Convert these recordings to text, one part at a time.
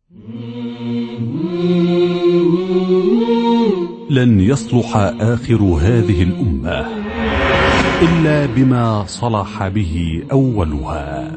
لن يصلح آخر هذه الأمة إلا بما صلح به أولها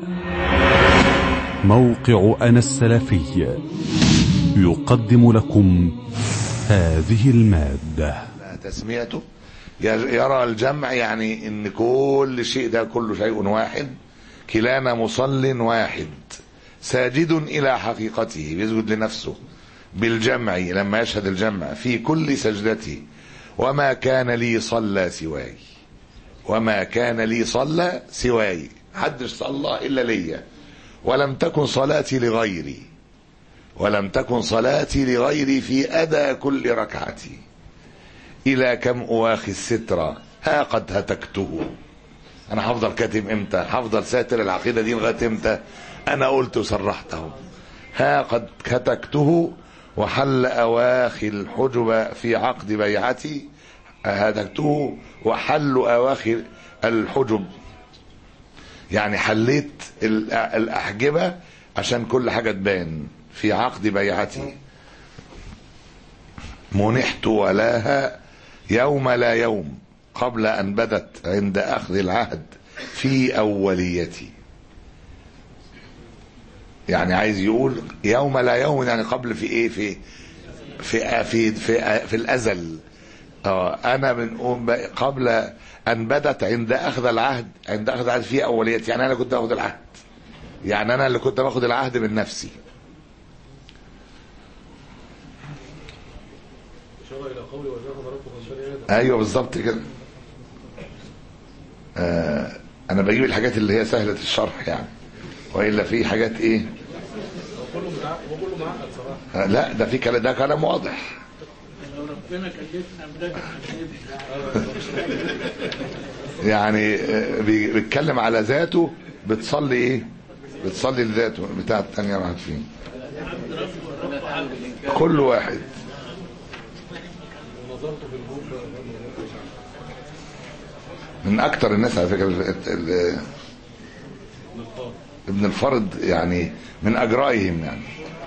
موقع أنا السلفي يقدم لكم هذه المادة تسميته يرى الجمع يعني ان كل شيء ده كله شيء واحد كلانا مصل واحد ساجد الى حقيقته بيسجد لنفسه بالجمع لما يشهد الجمع في كل سجدته وما كان لي صلى سواي وما كان لي صلى سواي حدش صلى الا ليا ولم تكن صلاتي لغيري ولم تكن صلاتي لغيري في أدى كل ركعتي إلى كم أواخي السترة ها قد هتكته أنا هفضل كاتم إمتى هفضل ساتر العقيدة دي لغاية إمتى أنا قلت وصرحته ها قد هتكته وحل أواخي الحجب في عقد بيعتي هتكته وحل أواخي الحجب يعني حليت الأحجبة عشان كل حاجة تبان في عقد بيعتي منحت ولاها يوم لا يوم قبل أن بدت عند أخذ العهد في أوليتي يعني عايز يقول يوم لا يوم يعني قبل في ايه في في في في, في الازل اه انا بنقوم قبل ان بدت عند اخذ العهد عند اخذ العهد في اوليتي يعني انا كنت باخد العهد يعني انا اللي كنت باخد العهد من نفسي ايوه بالظبط كده آه انا بجيب الحاجات اللي هي سهله الشرح يعني والا في حاجات ايه آه لا ده في كلام ده كلام واضح يعني آه بيتكلم على ذاته بتصلي ايه بتصلي لذاته بتاع الثانيه راحت فين كل واحد من اكتر الناس على فكره ابن الفرد يعني من اجرائهم يعني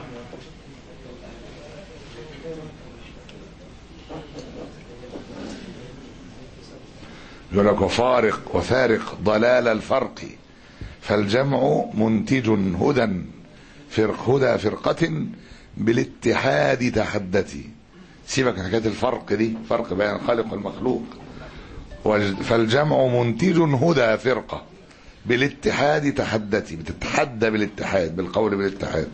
يقول لك وفارق وفارق ضلال الفرق فالجمع منتج هدى فرق هدى فرقة بالاتحاد تحدتي سيبك من حكايه الفرق دي فرق بين الخالق والمخلوق فالجمع منتج هدى فرقة بالاتحاد تحدتي بتتحدى بالاتحاد بالقول بالاتحاد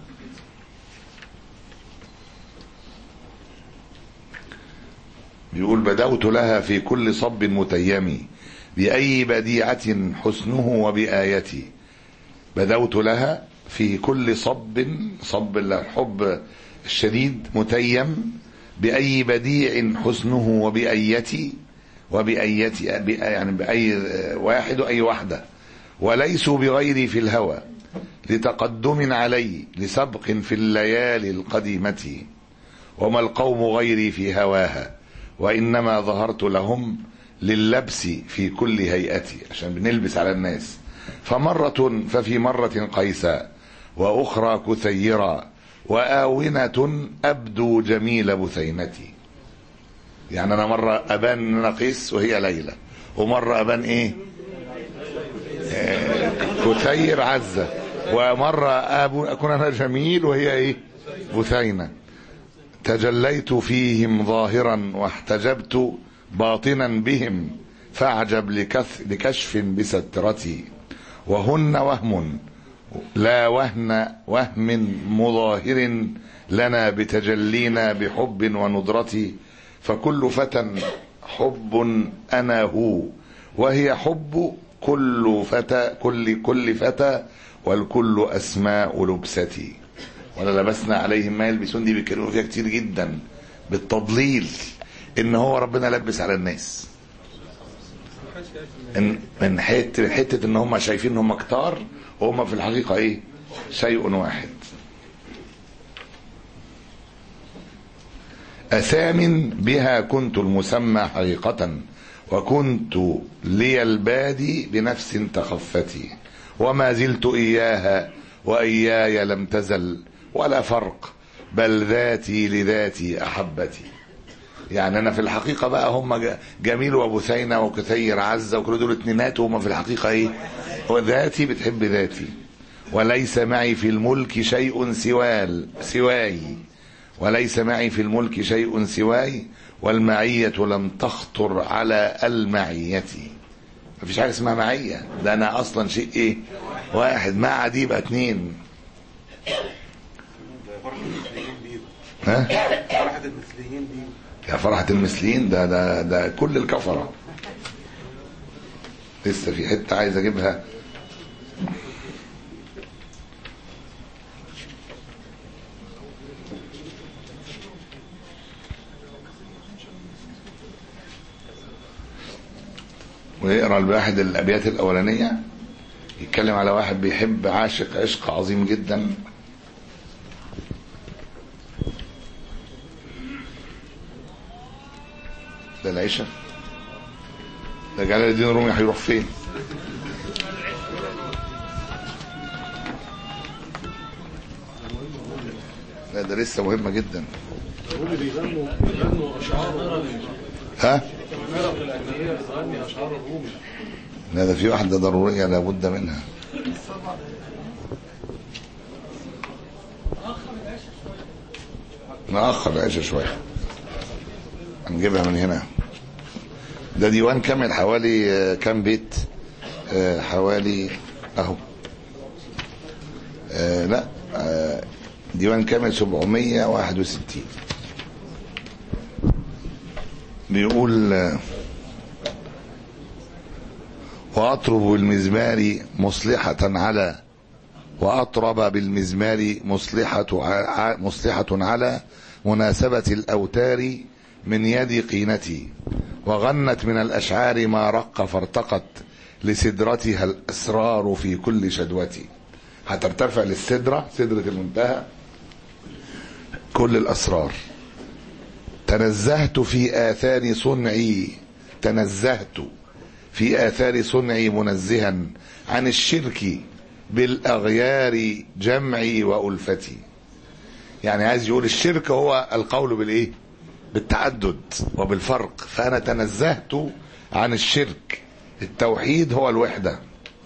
بيقول بدوت لها في كل صب متيم بأي بديعة حسنه وبآيتي بدوت لها في كل صب صب الحب الشديد متيم بأي بديع حسنه وبأيتي وبأيتي يعني بأي واحد وأي واحدة وليسوا بغيري في الهوى لتقدم علي لسبق في الليالي القديمة وما القوم غيري في هواها وإنما ظهرت لهم لللبس في كل هيئتي عشان بنلبس على الناس فمرة ففي مرة قيسا وأخرى كثيرا وآونة أبدو جميل بثينتي يعني أنا مرة أبان إن أنا قيس وهي ليلى ومرة أبان إيه آه كثير عزة ومرة أبو أكون أنا جميل وهي إيه بثينة تجليت فيهم ظاهرا واحتجبت باطنا بهم فاعجب لكث لكشف بسترتي وهن وهم لا وهن وهم مظاهر لنا بتجلينا بحب وندرتي فكل فتى حب انا هو وهي حب كل فتى كل كل فتى والكل اسماء لبستي ولا لبسنا عليهم ما يلبسون دي بيتكلموا فيها كتير جدا بالتضليل ان هو ربنا لبس على الناس ان من حته حته ان هم شايفين ان هم كتار وهم في الحقيقه ايه شيء واحد أثام بها كنت المسمى حقيقة وكنت لي البادي بنفس تخفتي وما زلت إياها وإياي لم تزل ولا فرق بل ذاتي لذاتي أحبتي يعني أنا في الحقيقة بقى هم ج- جميل وبثينة وكثير عزة وكل دول اتنينات وهم في الحقيقة إيه هو ذاتي بتحب ذاتي وليس معي في الملك شيء سوال سواي وليس معي في الملك شيء سواي والمعية لم تخطر على المعية مفيش حاجة اسمها معية ده أنا أصلا شيء إيه واحد مع دي يبقى اتنين ها فرحة المثليين دي يا فرحة المثليين ده ده ده كل الكفرة لسه في حتة عايز اجيبها ويقرا الواحد الابيات الاولانيه يتكلم على واحد بيحب عاشق عشق عظيم جدا ده العشاء ده جلال الدين الرومي هيروح فين لا ده لسه مهمة جدا هم بيغنوا بيغنوا اشعار ها الفرق الاجنبيه بتغني اشعار الرومي لا ده في واحدة ضرورية لابد منها نأخر العشاء شوية هنجيبها من هنا ده ديوان كامل حوالي آه، كام بيت آه، حوالي اهو آه، لا آه، ديوان كامل 761 بيقول آه، وأطرب بالمزمار مصلحة على وأطرب بالمزمار مصلحة ع- مصلحة على مناسبة الأوتار من يد قينتي وغنت من الأشعار ما رق فارتقت لسدرتها الأسرار في كل شدوتي هترتفع للسدرة سدرة المنتهى كل الأسرار تنزهت في آثار صنعي تنزهت في آثار صنعي منزها عن الشرك بالأغيار جمعي وألفتي يعني عايز يقول الشرك هو القول بالإيه بالتعدد وبالفرق فأنا تنزهت عن الشرك التوحيد هو الوحدة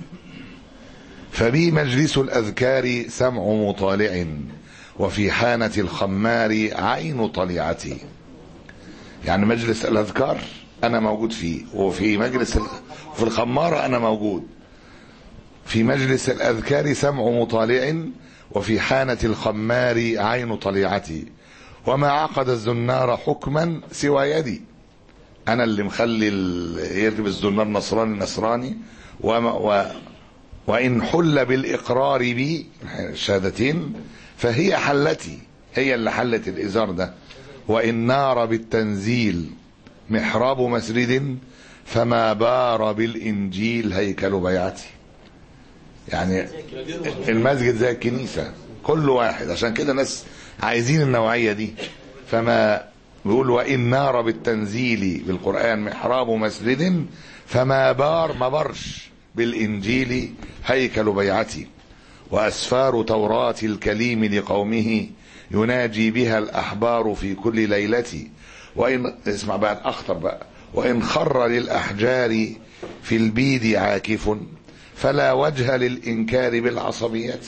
فبي مجلس الأذكار سمع مطالع وفي حانة الخمار عين طليعتي يعني مجلس الأذكار أنا موجود فيه وفي مجلس ال... في الخمارة أنا موجود في مجلس الأذكار سمع مطالع وفي حانة الخمار عين طليعتي وما عقد الزنار حكما سوى يدي أنا اللي مخلي ال... يركب الزنار نصراني نصراني وما و... وإن حل بالإقرار بي الشهادتين فهي حلتي هي اللي حلت الإزار ده وإن نار بالتنزيل محراب مسجد فما بار بالإنجيل هيكل بيعتي يعني المسجد زي الكنيسة كل واحد عشان كده ناس عايزين النوعية دي فما بيقول وإن نار بالتنزيل بالقرآن محراب مسجد فما بار ما برش بالإنجيل هيكل بيعتي وأسفار توراة الكليم لقومه يناجي بها الأحبار في كل ليلة وإن اسمع بقى الأخطر بقى وإن خر للأحجار في البيد عاكف فلا وجه للإنكار بالعصبية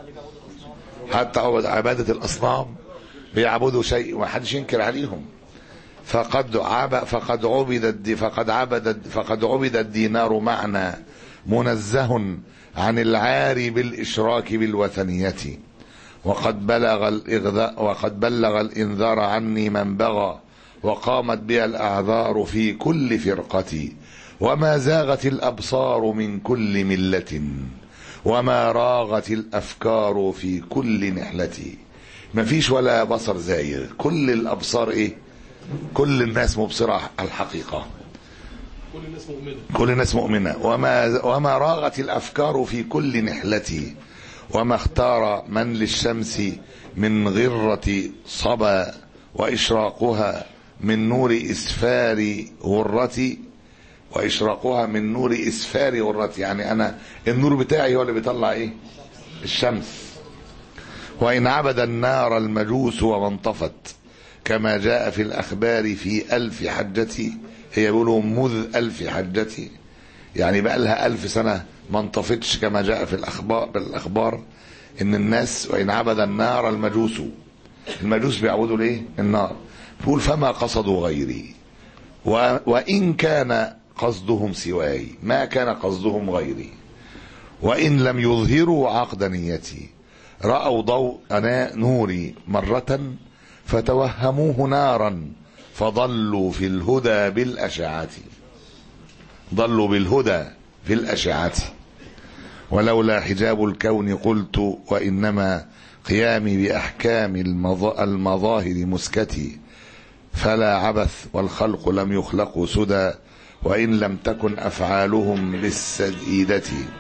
حتى عبادة الأصنام بيعبدوا شيء ما حدش ينكر عليهم فقد عب فقد عبد الد فقد عبد فقد عبد الدينار معنا منزه عن العار بالإشراك بالوثنية وقد بلغ الإغذاء وقد بلغ الإنذار عني من بغى وقامت بها الأعذار في كل فرقة وما زاغت الأبصار من كل ملة وما راغت الأفكار في كل نحلة مفيش ولا بصر زاير كل الأبصار إيه كل الناس مبصرة الحقيقة كل الناس مؤمنه كل الناس مؤمنة وما, وما راغت الأفكار في كل نحلة وما اختار من للشمس من غرة صبا وإشراقها من نور إسفار غرتي وإشراقها من نور إسفار غرتي يعني أنا النور بتاعي هو اللي بيطلع إيه الشمس وإن عبد النار المجوس وما انطفت كما جاء في الأخبار في ألف حجتي هي بيقولوا مذ ألف حجتي يعني بقى لها ألف سنة ما انطفتش كما جاء في الأخبار بالأخبار إن الناس وإن عبد النار المجوس المجوس بيعبدوا ليه النار بيقول فما قصدوا غيري و وإن كان قصدهم سواي ما كان قصدهم غيري وإن لم يظهروا عقد نيتي رأوا ضوء أنا نوري مرة فتوهموه نارا فضلوا في الهدى بالأشعة ضلوا بالهدى في الأشعة ولولا حجاب الكون قلت وإنما قيامي بأحكام المظ- المظاهر مسكتي فلا عبث والخلق لم يخلقوا سدى وإن لم تكن أفعالهم بالسديدة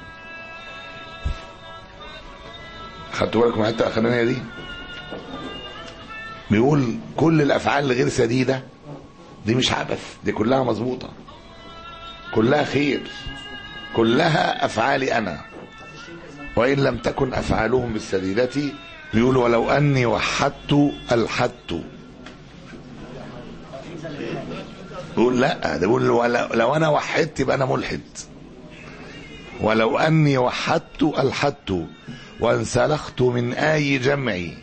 خدتوا بالكم من الحته الاخرانيه دي بيقول كل الافعال الغير سديده دي مش عبث دي كلها مظبوطه كلها خير كلها افعالي انا وان لم تكن افعالهم بالسديده بيقول ولو اني وحدت الحدت بيقول لا ده بيقول ولو لو انا وحدت يبقى انا ملحد ولو اني وحدت الحدت وانسلخت من اي جمعي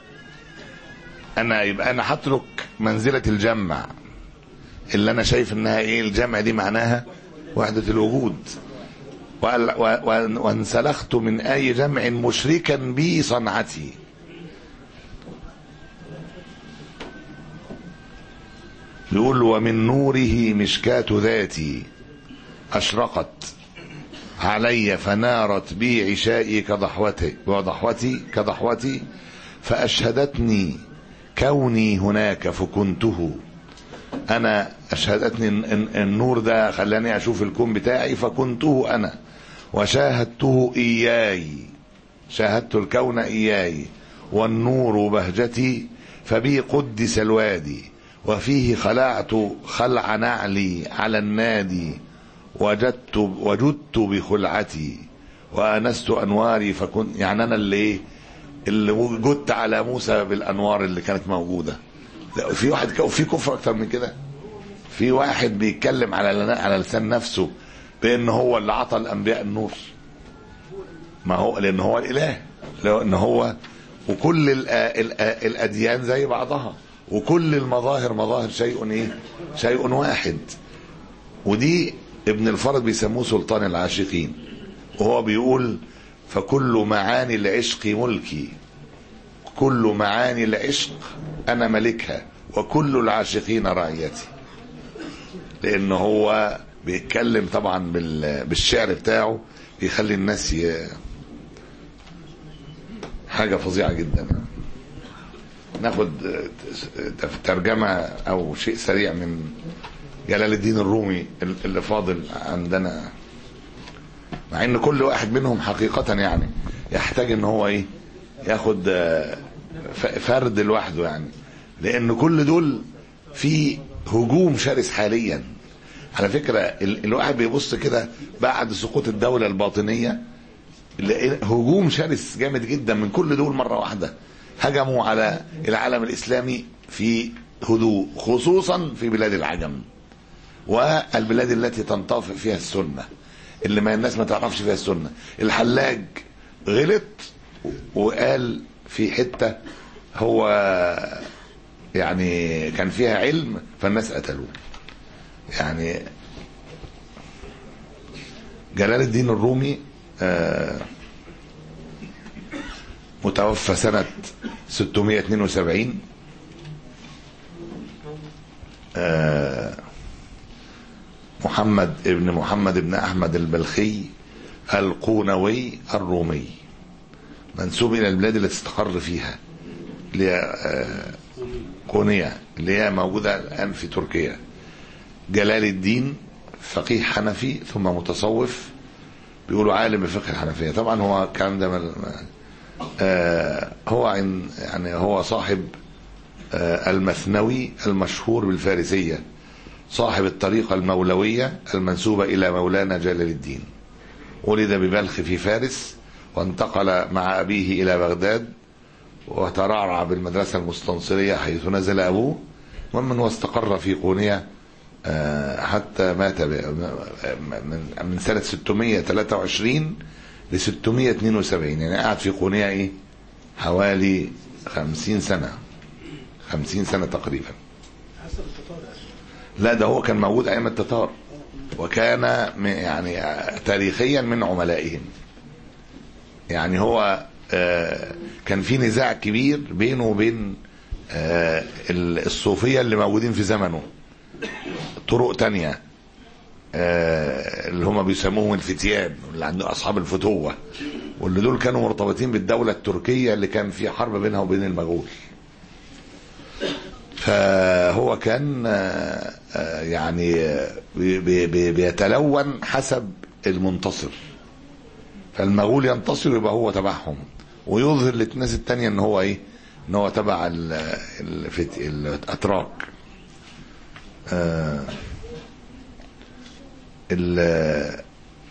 انا يبقى انا هترك منزله الجمع اللي انا شايف انها ايه الجمع دي معناها وحده الوجود وال- و- و- وانسلخت من اي جمع مشركا بي صنعتي يقول ومن نوره مشكاة ذاتي أشرقت علي فنارت بي عشائي كضحوتي وضحوتي كضحوتي فأشهدتني كوني هناك فكنته أنا أشهدتني إن- إن- النور ده خلاني أشوف الكون بتاعي فكنته أنا وشاهدته إياي شاهدت الكون إياي والنور بهجتي فبي قدس الوادي وفيه خلعت خلع نعلي على النادي وجدت وجدت بخلعتي وانست انواري فكنت يعني انا اللي ايه اللي وجدت على موسى بالانوار اللي كانت موجوده لا، في واحد ك- في كفر اكتر من كده في واحد بيتكلم على على لسان نفسه بان هو اللي عطى الانبياء النور ما هو لان هو الاله لان هو وكل ال ال الاديان زي بعضها وكل المظاهر مظاهر شيء ايه شيء واحد ودي ابن الفرد بيسموه سلطان العاشقين وهو بيقول فكل معاني العشق ملكي كل معاني العشق انا ملكها وكل العاشقين رعيتي لان هو بيتكلم طبعا بال- بالشعر بتاعه يخلي الناس ي... حاجه فظيعه جدا ناخد ترجمه او شيء سريع من جلال الدين الرومي اللي فاضل عندنا مع ان كل واحد منهم حقيقة يعني يحتاج ان هو ايه ياخد آه، ف- فرد لوحده يعني لان كل دول في هجوم شرس حاليا على فكرة ال- الواحد بيبص كده بعد سقوط الدولة الباطنية لقينا هجوم شرس جامد جدا من كل دول مرة واحدة هجموا على العالم الإسلامي في هدوء خصوصا في بلاد العجم والبلاد التي تنطفئ فيها السنة اللي ما الناس ما تعرفش فيها السنة الحلاج غلط وقال في حتة هو يعني كان فيها علم فالناس قتلوه يعني جلال الدين الرومي آه، متوفى سنة 672 آه، محمد ابن محمد ابن أحمد البلخي القونوي الرومي منسوب إلى البلاد التي استقر فيها اللي هي آه، قونية اللي هي موجودة الآن في تركيا جلال الدين فقيه حنفي ثم متصوف بيقولوا عالم بفقه الحنفية طبعا هو الكلام ده من آه هو عن يعني هو صاحب آه المثنوي المشهور بالفارسية صاحب الطريقة المولوية المنسوبة إلى مولانا جلال الدين ولد ببلخ في فارس وانتقل مع أبيه إلى بغداد وترعرع بالمدرسة المستنصرية حيث نزل أبوه ومن واستقر في قونية آه، حتى مات ب- من من سنة 623 ل 672 يعني قعد في قونية إيه حوالي 50 سنة 50 سنة تقريبا لا ده هو كان موجود أيام التتار وكان من- يعني آه، تاريخيا من عملائهم يعني هو آه، كان في نزاع كبير بينه وبين آه، ال- الصوفية اللي موجودين في زمنه طرق تانية آه، اللي هم بيسموهم الفتيان اللي عندهم أصحاب الفتوة واللي دول كانوا مرتبطين بالدولة التركية اللي كان في حرب بينها وبين المغول فهو كان آه، آه، يعني آه، بي- بي- بي- بيتلون حسب المنتصر فالمغول ينتصر يبقى هو تبعهم ويظهر للناس التانية ان هو ايه ان هو تبع ال- الفت- الاتراك آه، ال-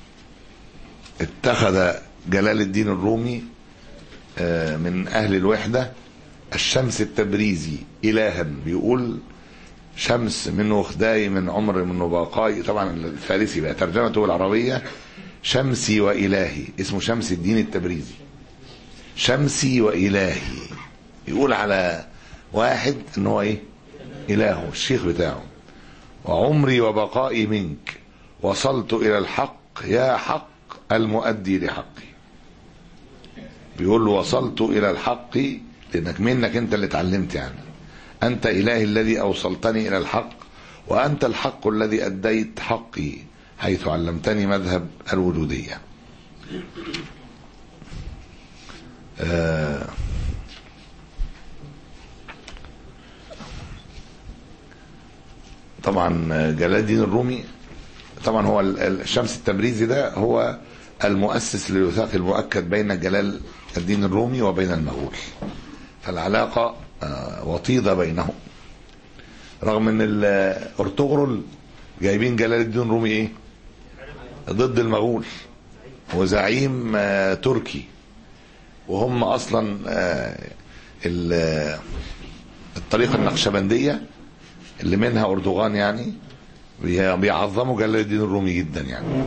اتخذ جلال الدين الرومي آه، من اهل الوحدة الشمس التبريزي الها بيقول شمس من وخداي من عمر من نباقاي طبعا الفارسي بقى ترجمته العربية شمسي وإلهي اسمه شمس الدين التبريزي شمسي وإلهي يقول على واحد ان هو ايه إلهه الشيخ بتاعه وعمري وبقائي منك وصلت إلى الحق يا حق المؤدي لحقي بيقول له وصلت إلى الحق لأنك منك أنت اللي اتعلمت يعني أنت إلهي الذي أوصلتني إلى الحق وأنت الحق الذي أديت حقي حيث علمتني مذهب الوجودية آه طبعا جلال الدين الرومي طبعا هو ال- ال- الشمس التبريزي ده هو المؤسس للوثاق المؤكد بين جلال الدين الرومي وبين المغول فالعلاقة آه، وطيدة بينهم رغم ان ال- ارطغرل جايبين جلال الدين الرومي ايه ضد المغول وزعيم آه، تركي وهم اصلا آه، ال- الطريقة النقشبندية اللي منها اردوغان يعني بي- بيعظموا جلال الدين الرومي جدا يعني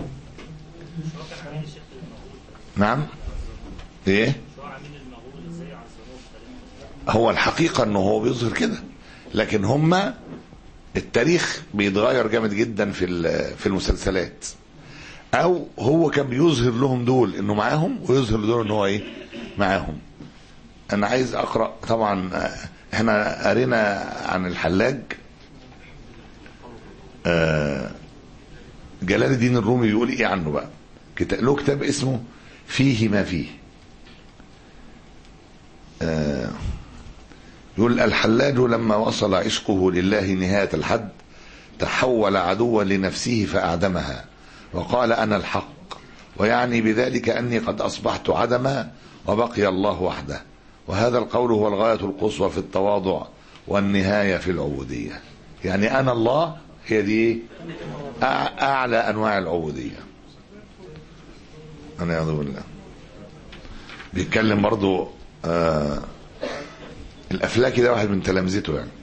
نعم ايه هو الحقيقة انه هو بيظهر كده لكن هم التاريخ بيتغير جامد جدا في ال- في المسلسلات او هو كان بيظهر لهم دول انه معاهم ويظهر دول انه هو ايه معاهم انا عايز اقرا طبعا آه، احنا قرينا عن الحلاج آه، جلال الدين الرومي بيقول ايه عنه بقى كتاب له كتاب اسمه فيه ما فيه آه، يقول الحلاج لما وصل عشقه لله نهاية الحد تحول عدوا لنفسه فأعدمها وقال أنا الحق ويعني بذلك أني قد أصبحت عدما وبقي الله وحده وهذا القول هو الغاية القصوى في التواضع والنهاية في العبودية يعني أنا الله هي دي إيه؟ أع- أعلى أنواع العبودية أنا أعوذ بالله بيتكلم برضو آه الافلاكي ده واحد من تلامذته يعني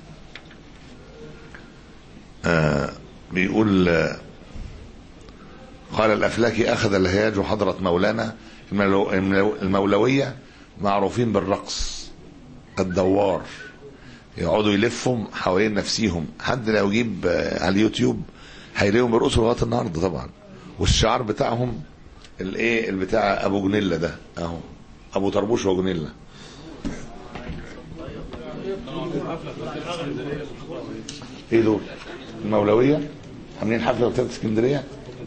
آه بيقول آه قال الافلاكي اخذ الهياج حضره مولانا الملو- الملو- المولويه معروفين بالرقص الدوار يقعدوا يلفهم حوالين نفسيهم حد لو يجيب آه، على اليوتيوب هيلاقيهم بيرقصوا لغايه النهارده طبعا والشعار بتاعهم الايه البتاع ابو جنيله ده اهو ابو طربوش وجنيله ايه دول المولويه عاملين حفله في اسكندريه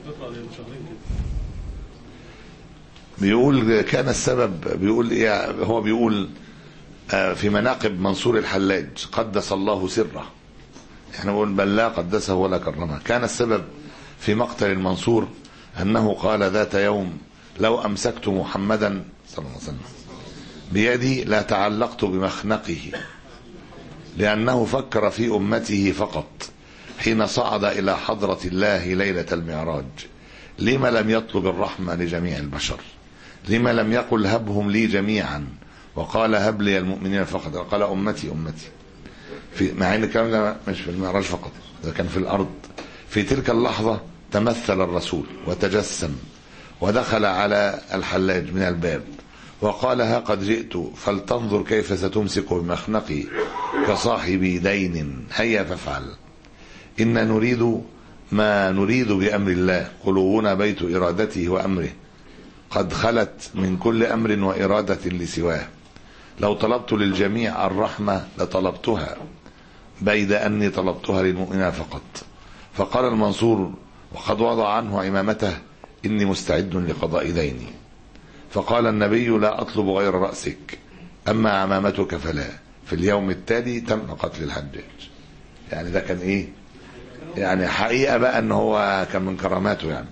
بيقول كان السبب بيقول ايه هو بيقول آه، في مناقب منصور الحلاج قدس الله سره احنا بنقول بل لا قدسه ولا كرمه كان السبب في مقتل المنصور انه قال ذات يوم لو امسكت محمدا صلى الله عليه وسلم بيدي لا تعلقت بمخنقه لأنه فكر في أمته فقط حين صعد إلى حضرة الله ليلة المعراج لما لم يطلب الرحمة لجميع البشر لما لم يقل هبهم لي جميعا وقال هب لي المؤمنين فقط وقال أمتي أمتي في مع ان الكلام ده مش في المعراج فقط ده كان في الارض في تلك اللحظه تمثل الرسول وتجسم ودخل على الحلاج من الباب وقال ها قد جئت فلتنظر كيف ستمسك بمخنقي كصاحب دين هيا فافعل إن نريد ما نريد بأمر الله قلوبنا بيت إرادته وأمره قد خلت من كل أمر وإرادة لسواه لو طلبت للجميع الرحمة لطلبتها بيد أني طلبتها للمؤمنين فقط فقال المنصور وقد وضع عنه عمامته إني مستعد لقضاء ديني فقال النبي لا أطلب غير رأسك أما عمامتك فلا في اليوم التالي تم قتل الحجاج يعني ده كان إيه يعني حقيقة بقى أن هو كان من كراماته يعني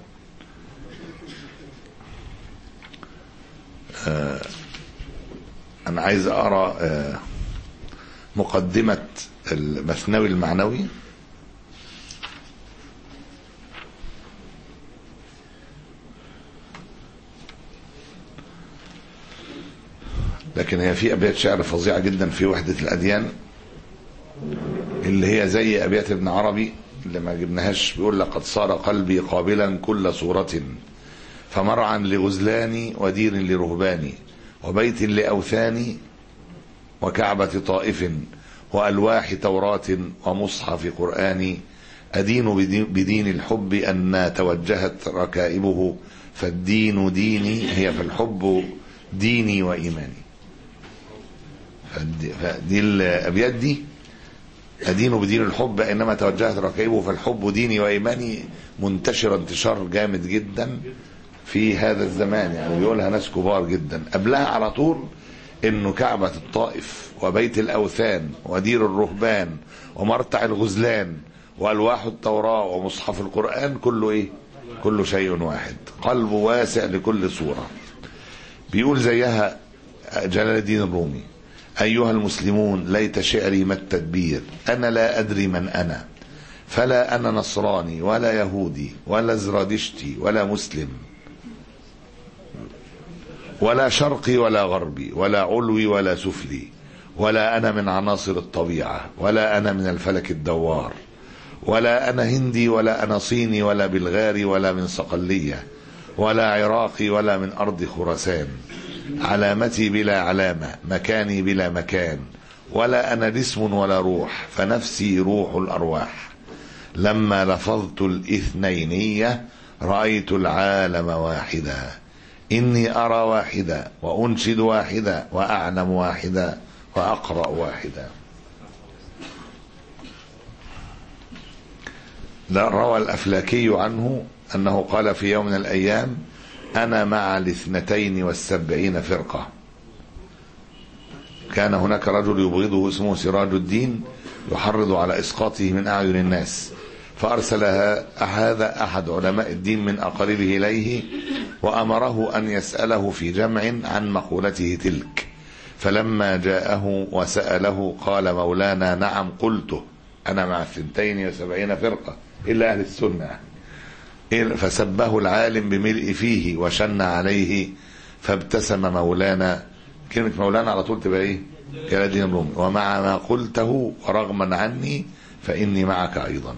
آه أنا عايز أقرأ آه مقدمة المثنوي المعنوي لكن هي في أبيات شعر فظيعة جدا في وحدة الأديان اللي هي زي أبيات ابن عربي اللي ما جبناهاش بيقول لقد صار قلبي قابلا كل صورة فمرعا لغزلاني ودير لرهباني وبيت لأوثاني وكعبة طائف وألواح توراة ومصحف قرآن أدين بدين الحب أن توجهت ركائبه فالدين ديني هي في الحب ديني وإيماني فدي الأبيات دي أدين بدين الحب إنما توجهت ركائبه فالحب ديني وإيماني منتشر انتشار جامد جدا في هذا الزمان يعني بيقولها ناس كبار جدا قبلها على طول انه كعبة الطائف وبيت الاوثان ودير الرهبان ومرتع الغزلان والواح التوراة ومصحف القرآن كله ايه كله شيء واحد قلب واسع لكل صورة بيقول زيها جلال الدين الرومي أيها المسلمون ليت شعري ما التدبير أنا لا أدري من أنا فلا أنا نصراني ولا يهودي ولا زرادشتي ولا مسلم ولا شرقي ولا غربي ولا علوي ولا سفلي ولا أنا من عناصر الطبيعة ولا أنا من الفلك الدوار ولا أنا هندي ولا أنا صيني ولا بلغاري ولا من صقلية ولا عراقي ولا من أرض خراسان علامتي بلا علامة مكاني بلا مكان ولا أنا جسم ولا روح فنفسي روح الأرواح لما لفظت الاثنينية رأيت العالم واحدا إني أرى واحدا وأنشد واحدا وأعلم واحدا وأقرأ واحدا لا روى الأفلاكي عنه أنه قال في يوم من الأيام أنا مع الاثنتين والسبعين فرقة كان هناك رجل يبغضه اسمه سراج الدين يحرض على إسقاطه من أعين الناس فأرسل هذا أحد علماء الدين من أقاربه إليه وأمره أن يسأله في جمع عن مقولته تلك فلما جاءه وسأله قال مولانا نعم قلته أنا مع الثنتين وسبعين فرقة إلا أهل السنة فسبه العالم بملء فيه وشن عليه فابتسم مولانا كلمة مولانا على طول تبقى إيه كالدين الرومي ومع ما قلته ورغما عني فإني معك أيضا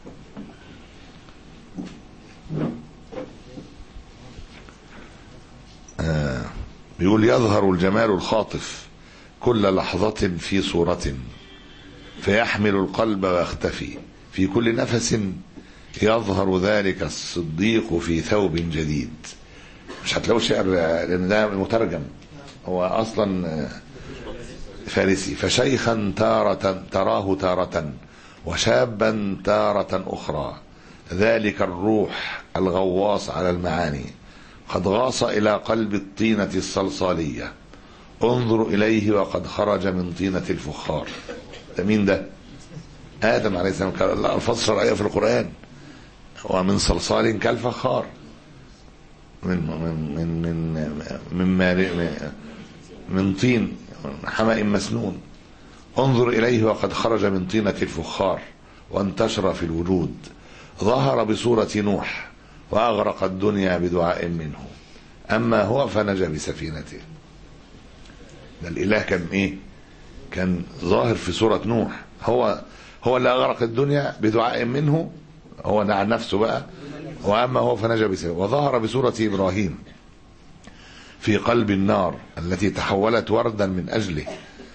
آه بيقول يظهر الجمال الخاطف كل لحظة في صورة فيحمل القلب ويختفي في كل نفس يظهر ذلك الصديق في ثوب جديد مش هتلاقوا شعر لان ده مترجم هو اصلا فارسي فشيخا تارة تراه تارة وشابا تارة اخرى ذلك الروح الغواص على المعاني قد غاص الى قلب الطينة الصلصالية انظر اليه وقد خرج من طينة الفخار ده مين ده ادم عليه السلام قال الفاظ شرعيه في القران ومن صلصال كالفخار من من من من من, من, من طين حمأ مسنون انظر إليه وقد خرج من طينة الفخار وانتشر في الوجود ظهر بصورة نوح وأغرق الدنيا بدعاء منه أما هو فنجا بسفينته ده الاله كان ايه كان ظاهر في سوره نوح هو هو اللي اغرق الدنيا بدعاء منه هو دعا نفسه بقى واما هو فنجا بسبب وظهر بسوره ابراهيم في قلب النار التي تحولت وردا من اجله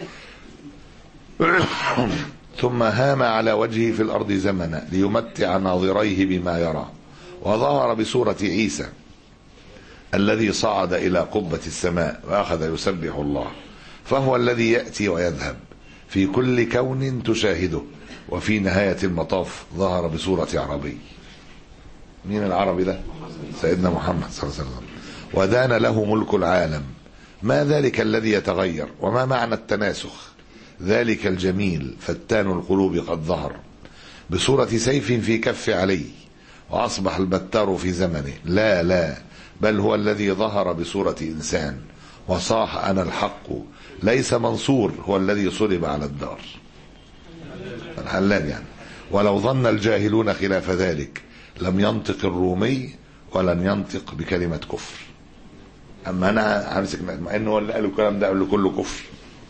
ثم هام على وجهه في الارض زمنا ليمتع ناظريه بما يرى وظهر بسوره عيسى الذي صعد الى قبه السماء واخذ يسبح الله فهو الذي ياتي ويذهب في كل كون تشاهده وفي نهايه المطاف ظهر بصوره عربي مين العربي ده سيدنا محمد صلى الله عليه وسلم ودان له ملك العالم ما ذلك الذي يتغير وما معنى التناسخ ذلك الجميل فتان القلوب قد ظهر بصورة سيف في كف علي وأصبح البتار في زمنه لا لا بل هو الذي ظهر بصورة إنسان وصاح أنا الحق ليس منصور هو الذي صلب على الدار الحلال يعني ولو ظن الجاهلون خلاف ذلك لم ينطق الرومي ولن ينطق بكلمة كفر أما أنا همسك مع إنه هو اللي قال الكلام ده قال له كله كفر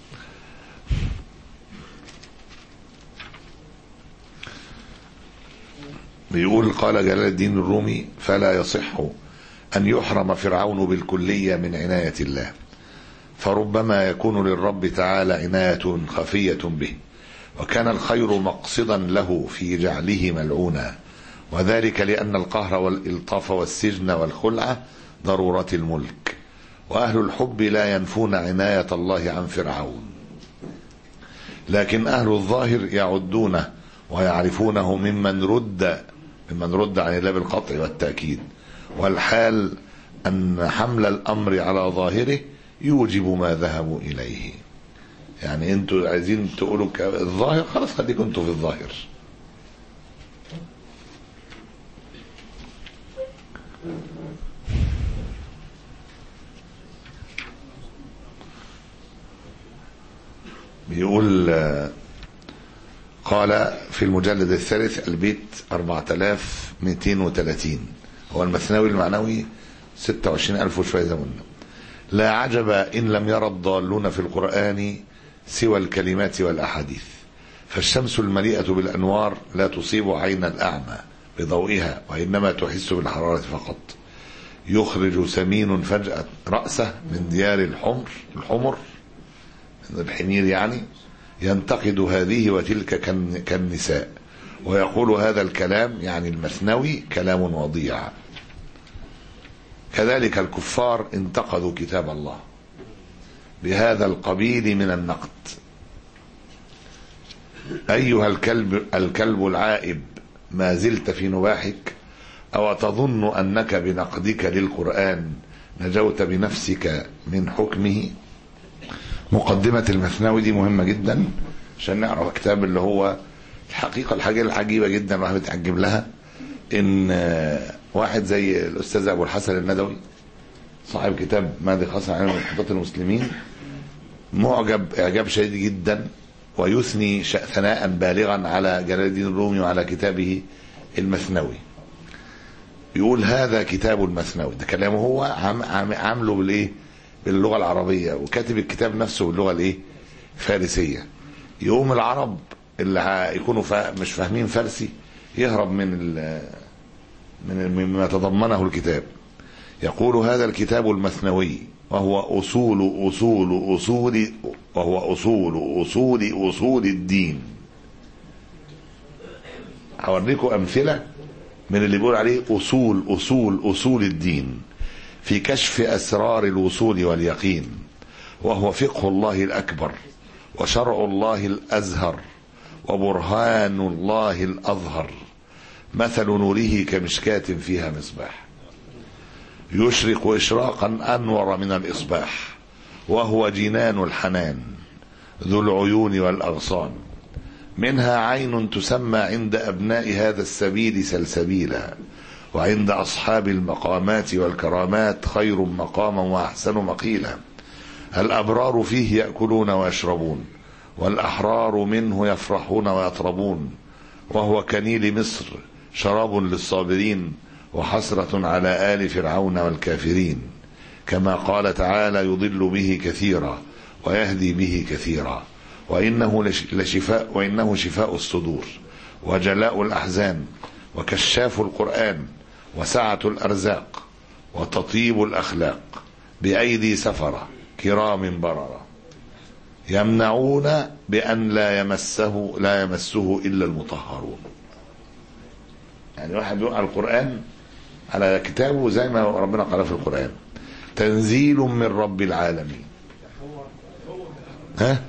بيقول قال جلال الدين الرومي فلا يصح أن يحرم فرعون بالكلية من عناية الله فربما يكون للرب تعالى عناية خفية به وكان الخير مقصدا له في جعله ملعونا وذلك لأن القهر والإلطاف والسجن والخلعة ضرورة الملك وأهل الحب لا ينفون عناية الله عن فرعون لكن أهل الظاهر يعدونه ويعرفونه ممن رد ممن رد عن الله بالقطع والتأكيد والحال أن حمل الأمر على ظاهره يوجب ما ذهبوا إليه يعني انتوا عايزين تقولوا الظاهر خلاص خليكم انتوا في الظاهر بيقول قال في المجلد الثالث البيت 4230 هو المثنوي المعنوي 26000 وشوية زي ما قلنا لا عجب إن لم يرى الضالون في القرآن سوى الكلمات والأحاديث فالشمس المليئة بالأنوار لا تصيب عين الأعمى بضوئها وإنما تحس بالحرارة فقط يخرج سمين فجأة رأسه من ديار الحمر الحمر من الحمير يعني ينتقد هذه وتلك كالنساء ويقول هذا الكلام يعني المثنوي كلام وضيع كذلك الكفار انتقدوا كتاب الله بهذا القبيل من النقد أيها الكلب, الكلب العائب ما زلت في نباحك أو تظن أنك بنقدك للقرآن نجوت بنفسك من حكمه مقدمة المثنوي دي مهمة جدا عشان نعرف كتاب اللي هو الحقيقة الحاجة العجيبة جدا الواحد بيتعجب لها إن واحد زي الأستاذ أبو الحسن الندوي صاحب كتاب ماذا خاصة عن محطات المسلمين معجب إعجاب شديد جدا ويثني ثناء بالغا على جلال الدين الرومي وعلى كتابه المثنوي يقول هذا كتاب المثنوي ده كلامه هو عم عم عامله بالايه باللغه العربيه وكاتب الكتاب نفسه باللغه الايه فارسيه يقوم العرب اللي يكونوا فا مش فاهمين فارسي يهرب من من مما تضمنه الكتاب يقول هذا الكتاب المثنوي وهو أصول أصول أصول وهو أصول أصول أصول الدين هوريكم أمثلة من اللي بيقول عليه أصول أصول أصول الدين في كشف أسرار الوصول واليقين وهو فقه الله الأكبر وشرع الله الأزهر وبرهان الله الأظهر مثل نوره كمشكاة فيها مصباح يشرق إشراقا أنور من الإصباح وهو جنان الحنان ذو العيون والأغصان منها عين تسمى عند أبناء هذا السبيل سلسبيلا وعند أصحاب المقامات والكرامات خير مقاما وأحسن مقيلا الأبرار فيه يأكلون ويشربون والأحرار منه يفرحون ويطربون وهو كنيل مصر شراب للصابرين وحسرة على آل فرعون والكافرين كما قال تعالى يضل به كثيرا ويهدي به كثيرا وإنه لش- لشفاء وإنه شفاء الصدور وجلاء الأحزان وكشاف القرآن وسعة الأرزاق وتطيب الأخلاق بأيدي سفرة كرام بررة يمنعون بأن لا يمسه لا يمسه إلا المطهرون يعني واحد بيقرأ القرآن على كتابه زي ما ربنا قال في القرآن تنزيل من رب العالمين ها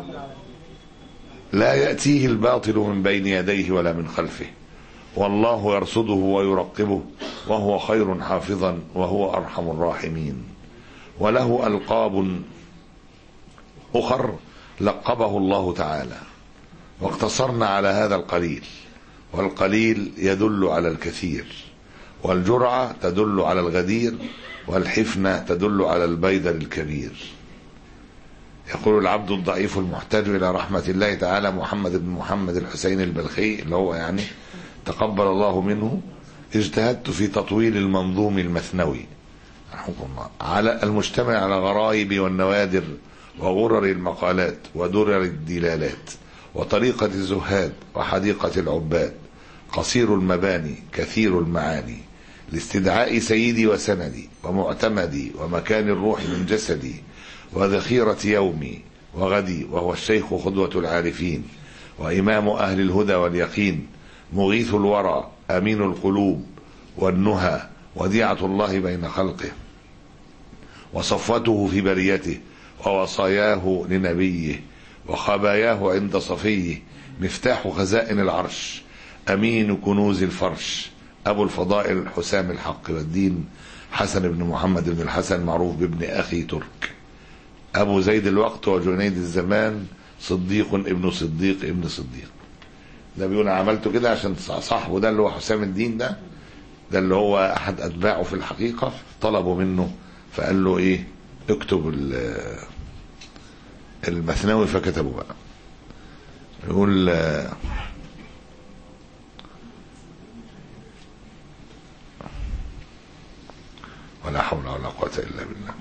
لا يأتيه الباطل من بين يديه ولا من خلفه والله يرصده ويرقبه وهو خير حافظا وهو أرحم الراحمين وله ألقاب أخر لقبه الله تعالى واقتصرنا على هذا القليل والقليل يدل على الكثير والجرعة تدل على الغدير والحفنة تدل على البيدر الكبير يقول العبد الضعيف المحتاج إلى رحمة الله تعالى محمد بن محمد الحسين البلخي اللي هو يعني تقبل الله منه اجتهدت في تطويل المنظوم المثنوي رحمكم الله على المجتمع على غرائب والنوادر وغرر المقالات ودرر الدلالات وطريقة الزهاد وحديقة العباد قصير المباني كثير المعاني لاستدعاء سيدي وسندي ومعتمدي ومكان الروح من جسدي وذخيرة يومي وغدي وهو الشيخ قدوة العارفين وإمام أهل الهدى واليقين مغيث الورى أمين القلوب والنهى وديعة الله بين خلقه وصفوته في بريته ووصاياه لنبيه وخباياه عند صفيه مفتاح خزائن العرش أمين كنوز الفرش أبو الفضائل الحسام الحق والدين حسن بن محمد بن الحسن معروف بابن أخي ترك أبو زيد الوقت وجنيد الزمان صديق ابن صديق ابن صديق ده بيقول أنا عملته كده عشان صاحبه ده اللي هو حسام الدين ده ده اللي هو أحد أتباعه في الحقيقة طلبوا منه فقال له إيه اكتب ال- المثنوي فكتبه بقى يقول آه، ولا حول ولا قوة إلا بالله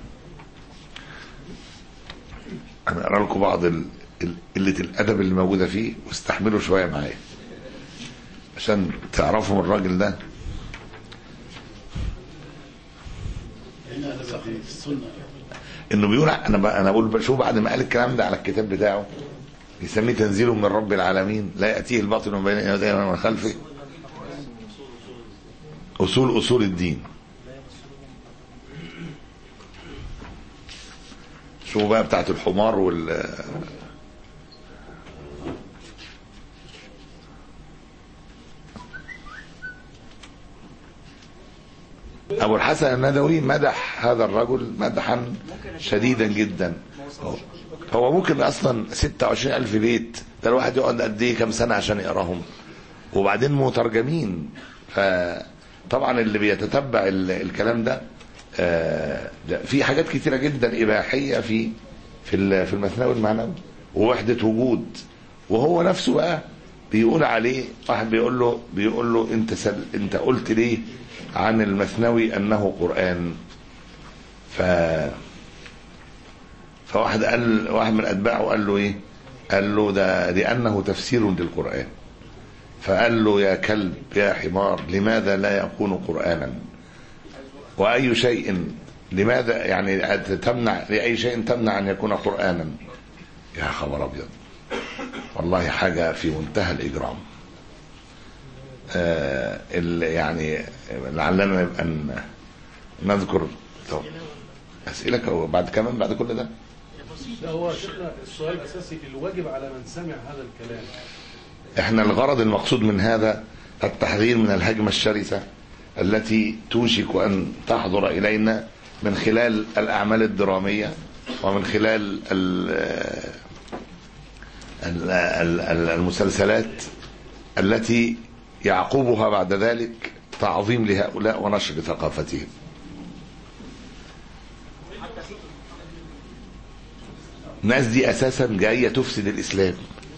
أنا أقرأ لكم بعض ال- ال- قلة الأدب اللي موجودة فيه واستحملوا شوية معايا عشان تعرفوا من الراجل ده انه بيقول انا ب- انا بقول بشوف بعد ما قال الكلام ده على الكتاب بتاعه يسميه تنزيل من رب العالمين لا ياتيه الباطل من بين يديه ولا من خلفه اصول اصول الدين شوفوا بقى بتاعت الحمار وال أبو الحسن الندوي مدح هذا الرجل مدحا شديدا جدا هو- هو ممكن أصلا 26 ألف بيت ده الواحد يقعد قد إيه كام سنة عشان يقراهم وبعدين مترجمين فطبعا اللي بيتتبع ال- الكلام ده آه، ده في حاجات كتيرة جدا إباحية في في ال- في المثنوي المعنوي ووحدة وجود وهو نفسه بقى بيقول عليه واحد بيقول له بيقول له انت سل انت قلت ليه عن المثنوي انه قرآن ف فواحد قال واحد من اتباعه قال له ايه قال له ده لانه تفسير للقرآن فقال له يا كلب يا حمار لماذا لا يكون قرآنا وأي شيء لماذا يعني تمنع لأي شيء تمنع أن يكون قرآنا يا خبر أبيض والله حاجة في منتهى الإجرام آه ال- يعني لعلنا نبقى ن- نذكر طب أسئلة كو- بعد كمان بعد كل ده لا هو شيخنا السؤال الاساسي الواجب على من سمع هذا الكلام احنا الغرض المقصود من هذا التحذير من الهجمة الشرسة التي توشك أن تحضر إلينا من خلال الأعمال الدرامية ومن خلال ال- ال- ال- ال- المسلسلات التي يعقبها بعد ذلك تعظيم لهؤلاء ونشر ثقافتهم الناس دي أساسا جاية تفسد الإسلام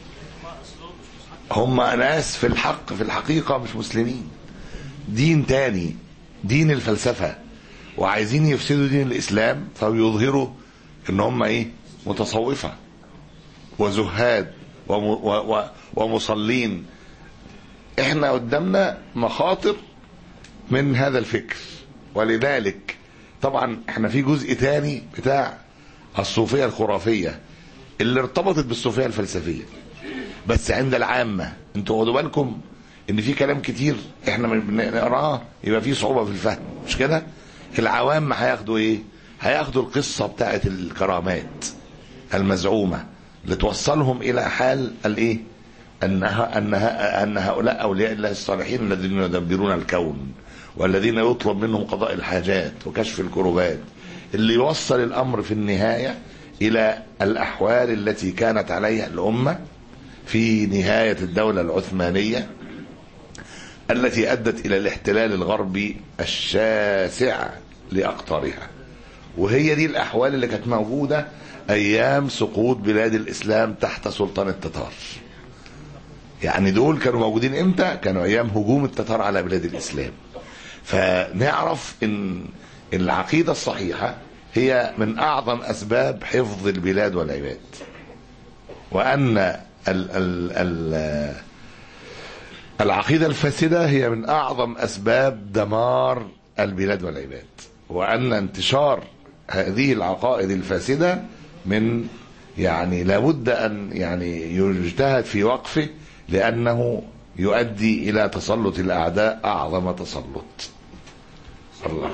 هم ناس في الحق في الحقيقة مش مسلمين دين تاني دين الفلسفة وعايزين يفسدوا دين الإسلام فبيظهروا ان هم ايه متصوفة وزهاد وم و و ومصلين احنا قدامنا مخاطر من هذا الفكر ولذلك طبعا احنا في جزء تاني بتاع الصوفية الخرافية اللي ارتبطت بالصوفية الفلسفية بس عند العامة انتوا خدوا بالكم ان في كلام كتير احنا بنقراه يبقى فيه صعوبة في الفهم مش كده العوام هياخدوا ايه هياخدوا القصة بتاعت الكرامات المزعومة لتوصلهم الى حال الايه انها انها ان هؤلاء اولياء الله الصالحين الذين يدبرون الكون والذين يطلب منهم قضاء الحاجات وكشف الكروبات اللي يوصل الامر في النهايه الى الاحوال التي كانت عليها الامه في نهايه الدوله العثمانيه التي ادت الى الاحتلال الغربي الشاسع لاقطارها وهي دي الاحوال اللي كانت موجوده ايام سقوط بلاد الاسلام تحت سلطان التتار يعني دول كانوا موجودين امتى كانوا ايام هجوم التتار على بلاد الاسلام فنعرف ان العقيده الصحيحه هي من اعظم اسباب حفظ البلاد والعباد وان ال ال ال العقيده الفاسده هي من اعظم اسباب دمار البلاد والعباد وان انتشار هذه العقائد الفاسده من يعني لابد ان يعني يجتهد في وقفه لانه يؤدي الى تسلط الاعداء اعظم تسلط الله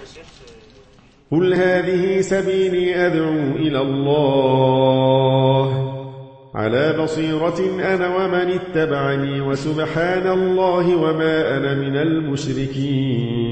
قل هذه سبيلي أدعو إلى الله على بصيرة أنا ومن اتبعني وسبحان الله وما أنا من المشركين